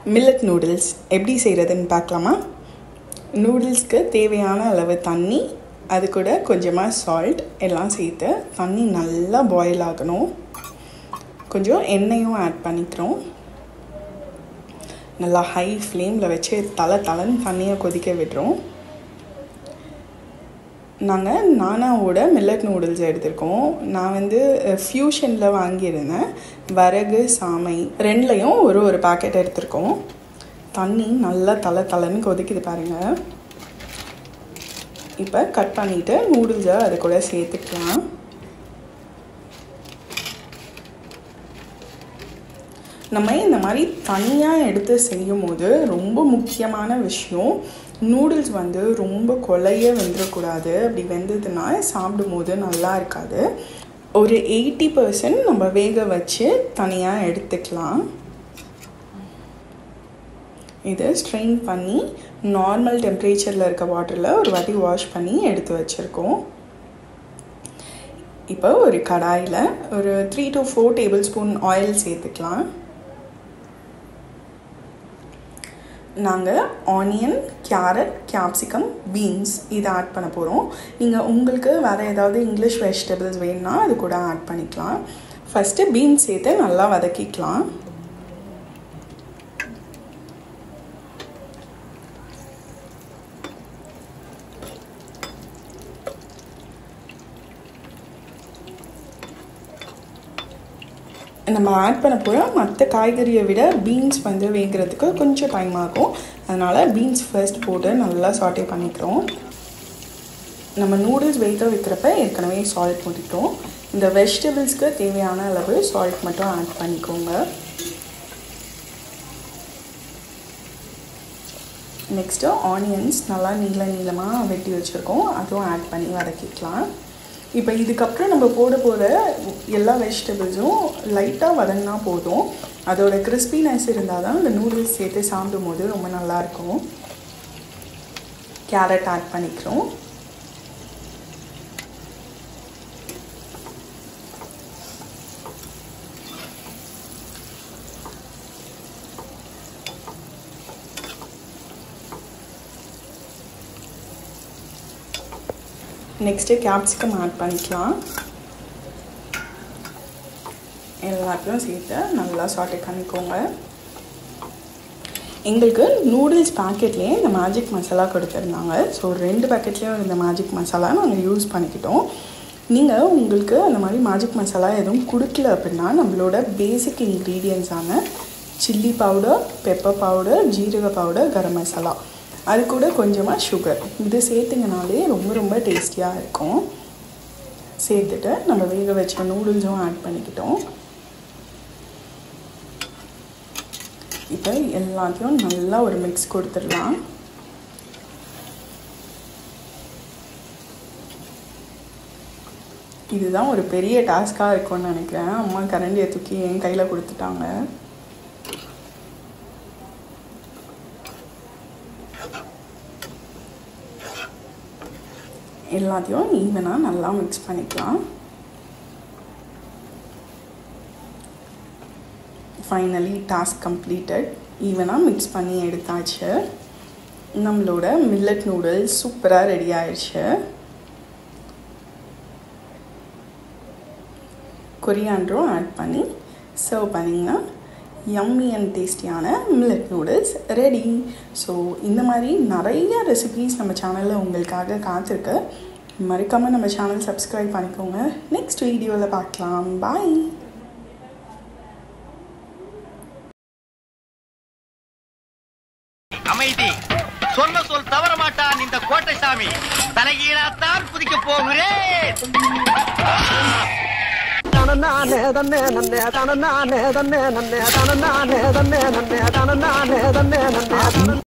millet noodles எப்படி செய்கிறதுன்னு பார்க்கலாமா நூடுல்ஸ்க்கு தேவையான அளவு தண்ணி அது கூட கொஞ்சமாக சால்ட் எல்லாம் சேர்த்து தண்ணி நல்லா பாயில் ஆகணும் கொஞ்சம் எண்ணெயும் ஆட் பண்ணிக்கிறோம் நல்லா ஹை ஃப்ளேமில் வச்சு தலை தலைன்னு தண்ணியை கொதிக்க விடுறோம் நாங்கள் நானாவோட மில்லட் நூடுல்ஸ் எடுத்திருக்கோம் நான் வந்து ஃப்யூஷனில் வாங்கியிருந்தேன் வரகு சாமை ரெண்டுலேயும் ஒரு ஒரு பாக்கெட் எடுத்திருக்கோம் தண்ணி நல்லா தலை தலைன்னு கொதிக்குது பாருங்கள் இப்போ கட் பண்ணிவிட்டு நூடுல்ஸை அது கூட சேர்த்துக்கலாம் நம்ம இந்த மாதிரி தனியாக எடுத்து செய்யும் போது ரொம்ப முக்கியமான விஷயம் நூடுல்ஸ் வந்து ரொம்ப கொலைய வெந்துடக்கூடாது அப்படி வெந்ததுன்னா சாப்பிடும் போது நல்லா இருக்காது ஒரு எயிட்டி பர்சன்ட் நம்ம வேக வச்சு தனியாக எடுத்துக்கலாம் இதை ஸ்ட்ரெயின் பண்ணி நார்மல் டெம்பரேச்சரில் இருக்க வாட்டரில் ஒரு வாட்டி வாஷ் பண்ணி எடுத்து வச்சுருக்கோம் இப்போ ஒரு கடாயில் ஒரு three to four tablespoon oil சேர்த்துக்கலாம் நாங்கள் ஆனியன் கேரட் கேப்சிகம் பீன்ஸ் இதை ஆட் பண்ண போகிறோம் நீங்கள் உங்களுக்கு வேறு ஏதாவது இங்கிலீஷ் வெஜிடபிள்ஸ் வேணும்னா அது கூட ஆட் பண்ணிக்கலாம் ஃபஸ்ட்டு பீன்ஸ் சேர்த்து நல்லா வதக்கிக்கலாம் நம்ம ஆட் பண்ண போகிற மற்ற காய்கறியை விட பீன்ஸ் வந்து வேகிறதுக்கு கொஞ்சம் டைம் ஆகும் அதனால் பீன்ஸ் ஃபர்ஸ்ட் போட்டு நல்லா சாட்டே பண்ணிக்கிறோம் நம்ம நூடுல்ஸ் வேக வைக்கிறப்ப ஏற்கனவே சால்ட் போட்டுக்கிட்டோம் இந்த வெஜிடபிள்ஸ்க்கு தேவையான அளவு சால்ட் மட்டும் ஆட் பண்ணிக்கோங்க நெக்ஸ்ட்டு ஆனியன்ஸ் நல்லா நீள நீளமாக வெட்டி வச்சுருக்கோம் அதுவும் ஆட் பண்ணி வதக்கிக்கலாம் இப்போ இதுக்கப்புறம் நம்ம போட போகிற எல்லா வெஜிடபிள்ஸும் லைட்டாக வதங்கினா போதும் அதோட கிறிஸ்பினஸ் இருந்தால் தான் இந்த நூடுல்ஸ் சேர்த்து சாப்பிடும் போது ரொம்ப நல்லாயிருக்கும் கேரட் ஆட் பண்ணிக்கிறோம் நெக்ஸ்ட்டு கேப்சிகம் ஆட் பண்ணிக்கலாம் எல்லாத்தையும் சேர்த்து நல்லா சாட்டை பண்ணிக்கோங்க எங்களுக்கு நூடுல்ஸ் பேக்கெட்லேயே இந்த மேஜிக் மசாலா கொடுத்துருந்தாங்க ஸோ ரெண்டு பேக்கெட்லேயும் இந்த மேஜிக் மசாலா நாங்கள் யூஸ் பண்ணிக்கிட்டோம் நீங்கள் உங்களுக்கு அந்த மாதிரி மேஜிக் மசாலா எதுவும் கொடுக்கல அப்படின்னா நம்மளோட பேசிக் இன்க்ரீடியன்ஸான சில்லி பவுடர் பெப்பர் பவுடர் ஜீரக பவுடர் கரம் மசாலா அது கூட கொஞ்சமாக சுகர் இது சேர்த்துங்கனாலே ரொம்ப ரொம்ப டேஸ்டியாக இருக்கும் சேர்த்துட்டு நம்ம வேக வச்ச நூடுல்ஸும் ஆட் பண்ணிக்கிட்டோம் இப்போ எல்லாத்தையும் நல்லா ஒரு மிக்ஸ் கொடுத்துடலாம் இதுதான் ஒரு பெரிய டாஸ்காக இருக்கும்னு நினைக்கிறேன் அம்மா கரண்டியை தூக்கி என் கையில் கொடுத்துட்டாங்க எல்லாத்தையும் ஈவனாக நல்லா மிக்ஸ் பண்ணிக்கலாம் ஃபைனலி டாஸ்க் கம்ப்ளீட்டட் ஈவனாக மிக்ஸ் பண்ணி எடுத்தாச்சு நம்மளோட மில்லட் நூடுல்ஸ் சூப்பராக ரெடி ஆயிடுச்சு கொரியாண்டரும் ஆட் பண்ணி சர்வ் பண்ணிங்கன்னா யம்மி அண்ட் டேஸ்டியான மில்லட் நூடுல்ஸ் ரெடி ஸோ இந்த மாதிரி நிறைய ரெசிபீஸ் நம்ம சேனலில் உங்களுக்காக காத்திருக்கு மறக்காமல் நம்ம சேனல் சப்ஸ்கிரைப் பண்ணிக்கோங்க நெக்ஸ்ட் வீடியோவில் பார்க்கலாம் பாய் அமைதி சொன்ன சொல் தவற மாட்டான் இந்த கோட்டை சாமி தலைகீழாத்தான் குதிக்க போகிறேன் தனநானே தன்னே நன்னே தனநானே தன்னே நன்னே தனநானே தன்னே நன்னே தனநானே தன்னே நன்னே